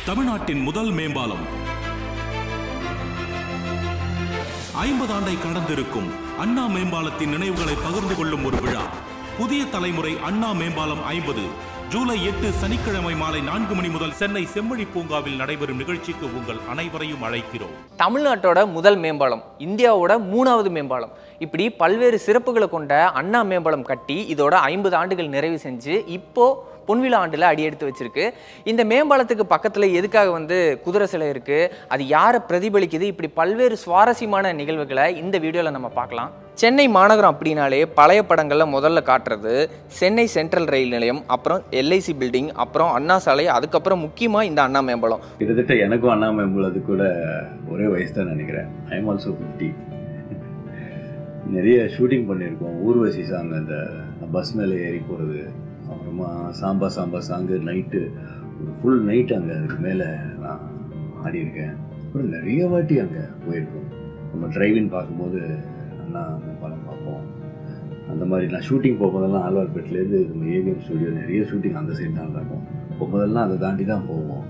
தமிழ்நாட்டின் முதல் மேம்பாலம் ஐம்பது ஆண்டை கடந்திருக்கும் அண்ணா மேம்பாலத்தின் நினைவுகளை பகிர்ந்து கொள்ளும் ஒரு விழா புதிய தலைமுறை அண்ணா மேம்பாலம் ஐம்பது ஜூலை எட்டு சனிக்கிழமை மாலை நான்கு மணி முதல் சென்னை செம்மொழி பூங்காவில் நடைபெறும் நிகழ்ச்சிக்கு உங்கள் அனைவரையும் அழைக்கிறோம் தமிழ்நாட்டோட முதல் மேம்பாலம் இந்தியாவோட மூணாவது மேம்பாலம் இப்படி பல்வேறு சிறப்புகளை கொண்ட அண்ணா மேம்பாலம் கட்டி இதோட ஐம்பது ஆண்டுகள் நிறைவு செஞ்சு இப்போ பொன்விழா ஆண்டில் அடியெடுத்து வச்சிருக்கு இந்த மேம்பாலத்துக்கு பக்கத்தில் எதுக்காக வந்து குதிரை சிலை இருக்கு அது யாரை பிரதிபலிக்குது இப்படி பல்வேறு சுவாரஸ்யமான நிகழ்வுகளை இந்த வீடியோவில் நம்ம பார்க்கலாம் சென்னை மாநகரம் அப்படின்னாலே பழைய படங்களில் முதல்ல காட்டுறது சென்னை சென்ட்ரல் ரயில் நிலையம் அப்புறம் எல்ஐசி பில்டிங் அப்புறம் அண்ணா சாலை அதுக்கப்புறம் முக்கியமாக இந்த அண்ணா மேம்பாலம் கிட்டத்தட்ட எனக்கும் அண்ணா மேம்புள்ளது கூட ஒரே வயசு தான் நினைக்கிறேன் ஐம் ஆல்சோ ஃபிஃப்டி நிறைய ஷூட்டிங் பண்ணியிருக்கோம் ஊர்வசி சாங் அந்த பஸ் மேலே ஏறி போகிறது அப்புறமா சாம்பா சாம்பா சாங்கு நைட்டு ஒரு ஃபுல் நைட் அங்கே அதுக்கு மேலே நான் ஆடியிருக்கேன் அப்புறம் நிறைய வாட்டி அங்கே போயிருக்கோம் நம்ம டிரைவிங் பார்க்கும்போது அண்ணா மேம்பாலம் பார்ப்போம் அந்த மாதிரி நான் ஷூட்டிங் போகும்போதெல்லாம் ஆழ்வார்பேட்டிலேருந்து நம்ம ஏவிஎம் ஸ்டுடியோ நிறைய ஷூட்டிங் அந்த சைடு தான் நடக்கும் போகும்போதெல்லாம் அதை தாண்டி தான் போவோம்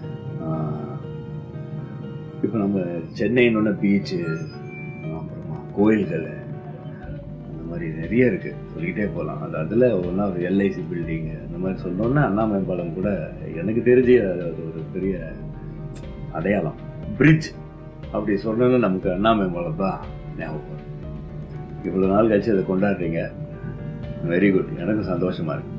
இப்போ நம்ம சென்னைன்னு பீச்சு அப்புறமா கோயில்கள் அந்த மாதிரி நிறைய இருக்குது சொல்லிக்கிட்டே போகலாம் அது அதில் ஒன்றா ஒரு எல்ஐசி பில்டிங் அந்த மாதிரி சொன்னோன்னா அண்ணா மேம்பாலம் கூட எனக்கு தெரிஞ்சு அது அது ஒரு பெரிய அடையாளம் பிரிட்ஜ் அப்படி சொன்னோன்னா நமக்கு அண்ணா மேம்பாலம் தான் ஞாபகம் வரும். இவ்வளோ நாள் கழிச்சு அதை கொண்டாடுறீங்க வெரி குட் எனக்கும் சந்தோஷமா இருக்கு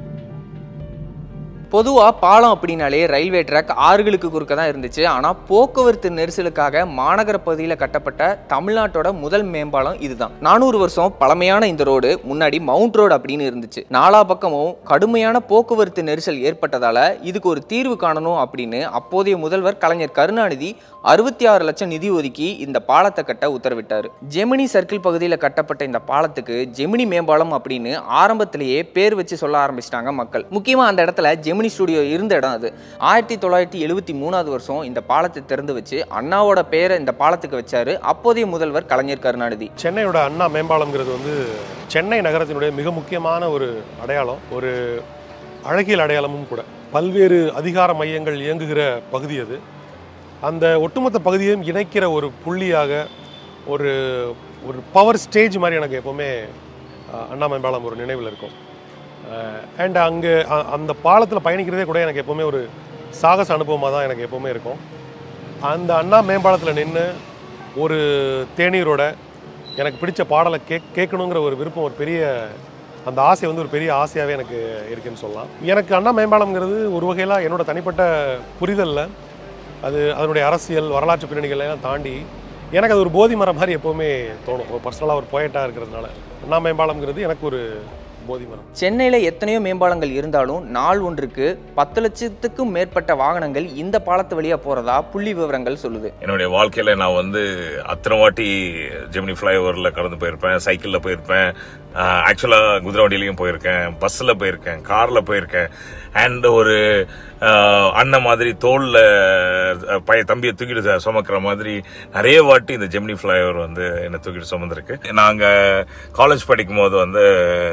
பொதுவாக பாலம் அப்படின்னாலே ரயில்வே ட்ராக் ஆறுகளுக்கு குறுக்க தான் இருந்துச்சு ஆனால் போக்குவரத்து நெரிசலுக்காக மாநகர பகுதியில் கட்டப்பட்ட தமிழ்நாட்டோட முதல் மேம்பாலம் இதுதான் நானூறு வருஷம் பழமையான இந்த ரோடு முன்னாடி மவுண்ட் ரோடு அப்படின்னு இருந்துச்சு நாலா பக்கமும் கடுமையான போக்குவரத்து நெரிசல் ஏற்பட்டதால இதுக்கு ஒரு தீர்வு காணணும் அப்படின்னு அப்போதைய முதல்வர் கலைஞர் கருணாநிதி அறுபத்தி ஆறு லட்சம் நிதி ஒதுக்கி இந்த பாலத்தை கட்ட உத்தரவிட்டார் ஜெமினி சர்க்கிள் பகுதியில் கட்டப்பட்ட இந்த பாலத்துக்கு ஜெமினி மேம்பாலம் அப்படின்னு ஆரம்பத்திலேயே பேர் வச்சு சொல்ல ஆரம்பிச்சிட்டாங்க மக்கள் முக்கியமாக அந்த இடத்துல ஜெமினி ஸ்டுடியோ இருந்த இடம் அது ஆயிரத்தி தொள்ளாயிரத்தி எழுபத்தி மூணாவது வருஷம் இந்த பாலத்தை திறந்து வச்சு அண்ணாவோட பேரை இந்த பாலத்துக்கு வச்சாரு அப்போதைய முதல்வர் கலைஞர் கருணாநிதி சென்னையோட அண்ணா மேம்பாலம்ங்கிறது வந்து சென்னை நகரத்தினுடைய மிக முக்கியமான ஒரு அடையாளம் ஒரு அழகியல் அடையாளமும் கூட பல்வேறு அதிகார மையங்கள் இயங்குகிற பகுதி அது அந்த ஒட்டுமொத்த பகுதியையும் இணைக்கிற ஒரு புள்ளியாக ஒரு ஒரு பவர் ஸ்டேஜ் மாதிரி எனக்கு எப்போவுமே அஹ், அண்ணா மேம்பாலம் ஒரு நினைவில் இருக்கும் அண்ட் அங்கே அ- அந்த பாலத்தில் பயணிக்கிறதே கூட எனக்கு எப்போவுமே ஒரு சாகச அனுபவமாக தான் எனக்கு எப்போவுமே இருக்கும் அந்த அண்ணா மேம்பாலத்தில் நின்று ஒரு தேநீரோட எனக்கு பிடிச்ச பாடலை கேக் கேட்கணுங்கிற ஒரு விருப்பம் ஒரு பெரிய அந்த ஆசை வந்து ஒரு பெரிய ஆசையாகவே எனக்கு இருக்குன்னு சொல்லலாம் எனக்கு அண்ணா மேம்பாலம்ங்கிறது ஒரு வகையில் என்னோட தனிப்பட்ட புரிதலில் அது அதனுடைய அரசியல் வரலாற்று பின்னணிகளை எல்லாம் தாண்டி எனக்கு அது ஒரு போதி மரம் மாதிரி எப்போவுமே தோணும் ஒரு பர்சனலாக ஒரு போயட்டாக இருக்கிறதுனால அண்ணா மேம்பாலம்ங்கிறது எனக்கு ஒரு போதி மரம் சென்னையில் எத்தனையோ மேம்பாலங்கள் இருந்தாலும் நாள் ஒன்றுக்கு பத்து லட்சத்துக்கும் மேற்பட்ட வாகனங்கள் இந்த பாலத்து வழியாக போகிறதா புள்ளி விவரங்கள் சொல்லுது என்னுடைய வாழ்க்கையில நான் வந்து அத்தனை வாட்டி ஜெமினி ஃப்ளைஓவர்ல கடந்து போயிருப்பேன் சைக்கிள்ல போயிருப்பேன் ஆக்சுவலா குதிரை வண்டியிலையும் போயிருக்கேன் பஸ்ல போயிருக்கேன் கார்ல போயிருக்கேன் அண்ட் ஒரு ஆஹ், அண்ணன் மாதிரி தோல்ல அஹ், பைய தம்பியை தூக்கிட்டு சுமக்கிற மாதிரி நிறைய வாட்டி இந்த ஜெமினி ஃப்ளைஓவர் வந்து என்னை தூக்கிட்டு சுமந்திருக்கு நாங்க காலேஜ் படிக்கும் போது வந்து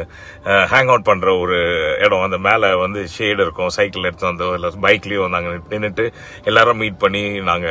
ஹேங் அவுட் பண்ற ஒரு இடம் அந்த மேல வந்து ஷேடு இருக்கும் சைக்கிள் எடுத்து வந்தோ இல்லை பைக்லயும் நாங்க நின்றுட்டு எல்லாரும் மீட் பண்ணி நாங்க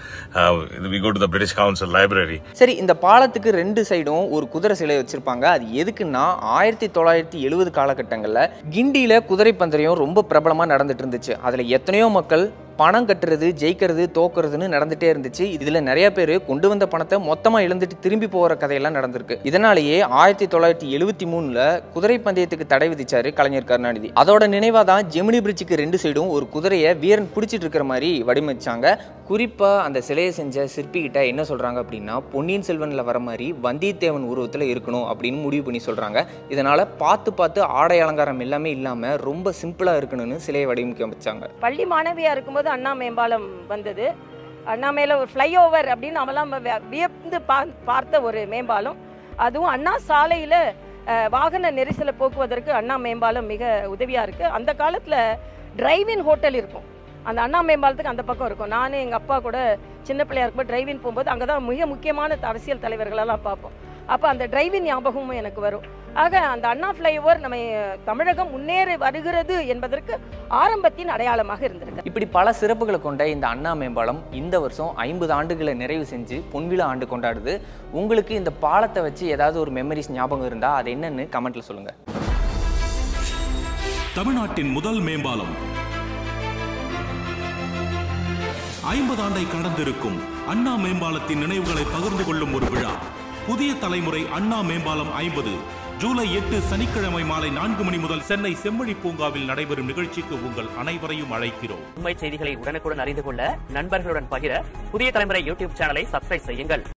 we go to the British council library சரி இந்த பாலத்துக்கு ரெண்டு சைடும் ஒரு குதிரை சிலை வச்சிருப்பாங்க அது எதுக்குன்னா ஆயிரத்தி தொள்ளாயிரத்தி எழுபது காலகட்டங்களில் கிண்டியில் குதிரை பந்தயம் ரொம்ப பிரபலமாக நடந்துட்டு இருந்துச்சு அதில் எத்தனையோ மக்கள் பணம் கட்டுறது ஜெயிக்கிறது தோக்குறதுன்னு நடந்துட்டே இருந்துச்சு இதில் நிறைய பேர் கொண்டு வந்த பணத்தை மொத்தமாக இழந்துட்டு திரும்பி போகிற கதையெல்லாம் நடந்திருக்கு இதனாலேயே ஆயிரத்தி தொள்ளாயிரத்தி எழுபத்தி மூணில் குதிரை பந்தயத்துக்கு தடை விதிச்சாரு கலைஞர் கருணாநிதி அதோட நினைவாக தான் ஜெமினி பிரிட்ஜுக்கு ரெண்டு சைடும் ஒரு குதிரையை வீரன் பிடிச்சிட்டு இருக்கிற மாதிரி வடிவமைச்சாங்க குறிப்பாக அந்த சிலையை செஞ்ச சிற்பிகிட்ட என்ன சொல்கிறாங்க அப்படின்னா பொன்னியின் செல்வனில் வர மாதிரி வந்தியத்தேவன் உருவத்தில் இருக்கணும் அப்படின்னு முடிவு பண்ணி சொல்கிறாங்க இதனால் பார்த்து பார்த்து ஆடை அலங்காரம் எல்லாமே இல்லாமல் ரொம்ப சிம்பிளாக இருக்கணும்னு சிலையை வடிவமைக்க பள்ளி மாணவியாக இருக்கும்போது அண்ணா மேம்பாலம் வந்தது அண்ணா மேலே ஒரு ஃப்ளைஓவர் அப்படின்னு நம்மளாம் வி- வியந்து பா பார்த்த ஒரு மேம்பாலம் அதுவும் அண்ணா சாலையில் வாகன நெரிசலை போக்குவதற்கு அண்ணா மேம்பாலம் மிக உதவியாக இருக்குது அந்த காலத்தில் டிரைவின் ஹோட்டல் இருக்கும் அந்த அண்ணா மேம்பாலத்துக்கு அந்த பக்கம் இருக்கும் நானும் எங்கள் அப்பா கூட சின்ன பிள்ளையா இருக்கும்போது டிரைவின் போகும்போது அங்கே தான் மிக முக்கியமான அரசியல் தலைவர்களெல்லாம் பார்ப்போம் அப்போ அந்த டிரைவிங் ஞாபகமும் எனக்கு வரும் ஆக அந்த அண்ணா ஃப்ளைஓவர் நம்ம அஹ், தமிழகம் முன்னேறி வருகிறது என்பதற்கு ஆரம்பத்தின் அடையாளமாக இருந்திருக்கு இப்படி பல சிறப்புகளை கொண்ட இந்த அண்ணா மேம்பாலம் இந்த வருஷம் ஐம்பது ஆண்டுகளை நிறைவு செஞ்சு பொன்விழா ஆண்டு கொண்டாடுது உங்களுக்கு இந்த பாலத்தை வச்சு ஏதாவது ஒரு மெமரிஸ் ஞாபகம் இருந்தா அது என்னன்னு கமெண்ட்ல சொல்லுங்க தமிழ்நாட்டின் முதல் மேம்பாலம் ஐம்பது ஆண்டை கடந்திருக்கும் அண்ணா மேம்பாலத்தின் நினைவுகளை பகிர்ந்து கொள்ளும் ஒரு விழா புதிய தலைமுறை அண்ணா மேம்பாலம் ஐம்பது ஜூலை எட்டு சனிக்கிழமை மாலை நான்கு மணி முதல் சென்னை செம்மொழி பூங்காவில் நடைபெறும் நிகழ்ச்சிக்கு உங்கள் அனைவரையும் அழைக்கிறோம் உண்மை செய்திகளை உடனுக்குடன் அறிந்து கொள்ள நண்பர்களுடன் பகிர புதிய தலைமுறை யூடியூப் சேனலை சப்ஸ்கிரைப் செய்யுங்கள்